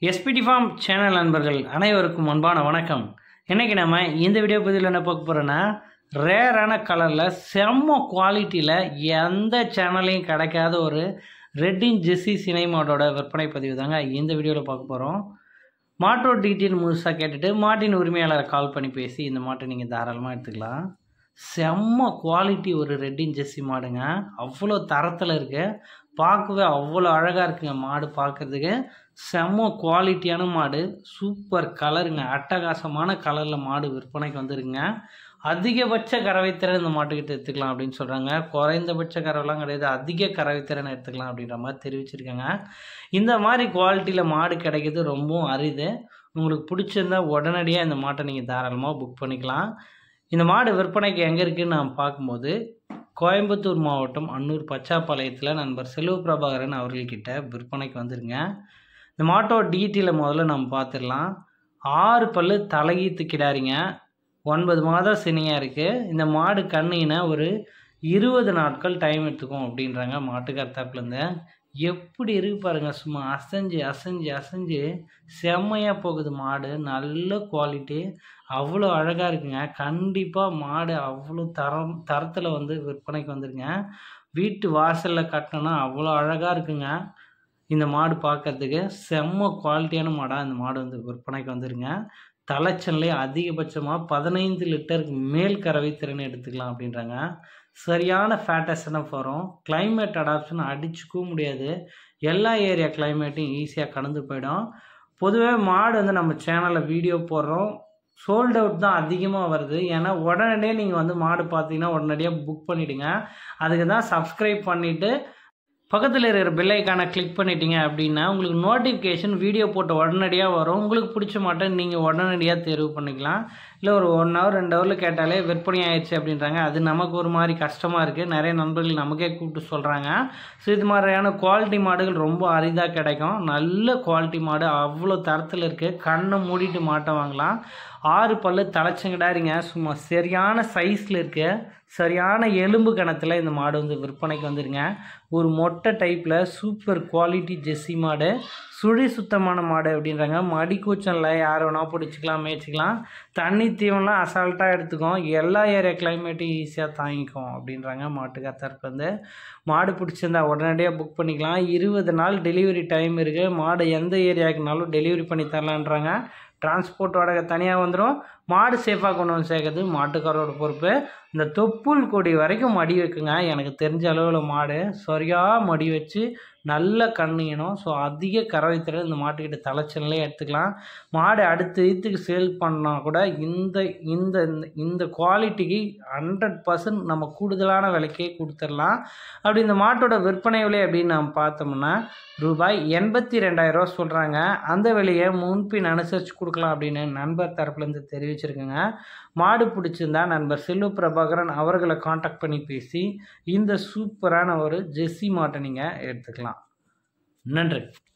SPD form channel நண்பர்கள் அனைவருக்கும் அன்பான வணக்கம் இன்னைக்கு நம்ம இந்த வீடியோ பதிவில் என்ன பார்க்க போகிறோன்னா ரேரான கலரில் செம்ம குவாலிட்டியில் எந்த சேனல்லையும் கிடைக்காத ஒரு ரெட்டின் ஜெஸ்ஸி சினை மாட்டோட விற்பனை பதிவு தாங்க இந்த வீடியோவில் பார்க்க போகிறோம் மாட்டோட டீட்டெயில் முழுசாக கேட்டுட்டு மாட்டின் உரிமையாளரை கால் பண்ணி பேசி இந்த மாட்டை நீங்கள் தாராளமாக எடுத்துக்கலாம் செம்ம குவாலிட்டி ஒரு ரெட்டின் ஜெர்சி மாடுங்க அவ்வளோ தரத்தில் இருக்கு பார்க்கவே அவ்வளோ அழகாக இருக்குங்க மாடு பார்க்குறதுக்கு செம்ம குவாலிட்டியான மாடு சூப்பர் கலருங்க அட்டகாசமான கலரில் மாடு விற்பனைக்கு வந்துருங்க அதிகபட்ச கறவைத்திறன் இந்த மாட்டுக்கிட்ட எடுத்துக்கலாம் அப்படின்னு சொல்கிறாங்க குறைந்தபட்ச கறவைலாம் கிடையாது அதிக கறவைத்திறன் எடுத்துக்கலாம் அப்படின்ற மாதிரி தெரிவிச்சிருக்காங்க இந்த மாதிரி குவாலிட்டியில் மாடு கிடைக்கிறது ரொம்பவும் அரிது உங்களுக்கு பிடிச்சிருந்தா உடனடியாக இந்த மாட்டை நீங்கள் தாராளமாக புக் பண்ணிக்கலாம் இந்த மாடு விற்பனைக்கு எங்கே இருக்குன்னு நான் பார்க்கும்போது கோயம்புத்தூர் மாவட்டம் அன்னூர் பச்சாப்பாளையத்தில் நண்பர் செல்வ பிரபாகரன் அவர்கள்கிட்ட விற்பனைக்கு வந்துருங்க இந்த மாட்டோட டீட்டெயிலை முதல்ல நம்ம பார்த்துடலாம் ஆறு பல்லு தலையீத்து கிடாரிங்க ஒன்பது மாதம் சினியாக இருக்குது இந்த மாடு கண்ணினா ஒரு இருபது நாட்கள் டைம் எடுத்துக்கும் அப்படின்றாங்க மாட்டுக்கார் தரப்புலேருந்து எப்படி இருக்கு பாருங்க சும்மா அசைஞ்சு அசைஞ்சு அசைஞ்சு செம்மையாக போகுது மாடு நல்ல குவாலிட்டி அவ்வளோ அழகாக இருக்குங்க கண்டிப்பாக மாடு அவ்வளோ தரம் தரத்தில் வந்து விற்பனைக்கு வந்துருங்க வீட்டு வாசலில் கட்டினோன்னா அவ்வளோ அழகாக இருக்குங்க இந்த மாடு பார்க்கறதுக்கு செம்ம குவாலிட்டியான மாடாக இந்த மாடு வந்து விற்பனைக்கு வந்துருங்க தலைச்சன்லேயே அதிகபட்சமாக பதினைந்து லிட்டருக்கு மேல் கறவை திறன் எடுத்துக்கலாம் அப்படின்றாங்க சரியான ஃபேட்டஸ்டாக வரும் கிளைமேட் அடாப்ஷன் அடிச்சுக்கவும் முடியாது எல்லா ஏரியா கிளைமேட்டையும் ஈஸியாக கடந்து போயிடும் பொதுவாக மாடு வந்து நம்ம சேனலில் வீடியோ போடுறோம் சோல்ட் அவுட் தான் அதிகமாக வருது ஏன்னா உடனடியே நீங்கள் வந்து மாடு பார்த்தீங்கன்னா உடனடியாக புக் பண்ணிவிடுங்க அதுக்கு தான் சப்ஸ்கிரைப் பண்ணிவிட்டு பக்கத்தில் இருக்கிற பெல்லைக்கான கிளிக் பண்ணிட்டீங்க அப்படின்னா உங்களுக்கு நோட்டிஃபிகேஷன் வீடியோ போட்ட உடனடியாக வரும் உங்களுக்கு பிடிச்ச மாட்டை நீங்கள் உடனடியாக தேர்வு பண்ணிக்கலாம் இல்லை ஒரு ஒன் ஹவர் ரெண்டு ஹவரில் கேட்டாலே விற்பனை ஆயிடுச்சு அப்படின்றாங்க அது நமக்கு ஒரு மாதிரி கஷ்டமாக இருக்குது நிறைய நண்பர்கள் நமக்கே கூப்பிட்டு சொல்கிறாங்க ஸோ இது மாதிரியான குவாலிட்டி மாடுகள் ரொம்ப அரிதாக கிடைக்கும் நல்ல குவாலிட்டி மாடு அவ்வளோ தரத்தில் இருக்குது கண்ணை மூடிட்டு மாட்டை வாங்கலாம் ஆறு பல்லு தலைச்சங்கிடாரிங்க சும்மா சரியான சைஸில் இருக்குது சரியான எலும்பு கணத்தில் இந்த மாடு வந்து விற்பனைக்கு வந்துருங்க ஒரு மொட்டை டைப்பில் சூப்பர் குவாலிட்டி ஜெஸ்ஸி மாடு சுழி சுத்தமான மாடு அப்படின்றாங்க மடி கூச்சனில் யார் வேணால் பிடிச்சிக்கலாம் மேய்ச்சிக்கலாம் தண்ணி தீவனம்லாம் அசால்ட்டாக எடுத்துக்கும் எல்லா ஏரியா கிளைமேட்டையும் ஈஸியாக தாங்கிக்கும் அப்படின்றாங்க மாட்டுக்கார் தரப்பு வந்து மாடு பிடிச்சிருந்தா உடனடியாக புக் பண்ணிக்கலாம் இருபது நாள் டெலிவரி டைம் இருக்குது மாடு எந்த ஏரியாவுக்குனாலும் டெலிவரி பண்ணி தரலான்றாங்க டிரான்ஸ்போர்ட் வாடகை தனியாக வந்துடும் மாடு சேஃபாக கொண்டு வந்து சேர்க்கறது மாட்டுக்காரோட பொறுப்பு இந்த தொப்புள் கொடி வரைக்கும் மடி வைக்குங்க எனக்கு தெரிஞ்ச அளவில் மாடு சரியாக மடி வச்சு நல்ல கண்ணியணும் ஸோ அதிக கறவைத்திறன் இந்த மாட்டுக்கிட்ட தலைச்சல்லே எடுத்துக்கலாம் மாடு அடுத்த இதுக்கு சேல் பண்ணால் கூட இந்த இந்த இந்த குவாலிட்டிக்கு ஹண்ட்ரட் பர்சன்ட் நம்ம கூடுதலான விலைக்கே கொடுத்துடலாம் அப்படி இந்த மாட்டோட விற்பனை விலை அப்படின்னு நம்ம பார்த்தோம்னா ரூபாய் எண்பத்தி ரெண்டாயிரரூவா சொல்கிறாங்க அந்த விலையை முன்பின் அனுசரித்து கொடுக்கலாம் அப்படின்னு நண்பர் தரப்புலேருந்து தெரிவிச்சிருக்கேங்க மாடு பிடிச்சிருந்தா நண்பர் செல்வ பிரபாகரன் அவர்களை காண்டாக்ட் பண்ணி பேசி இந்த சூப்பரான ஒரு ஜெஸ்ஸி மாட்டை நீங்கள் எடுத்துக்கலாம் நன்றி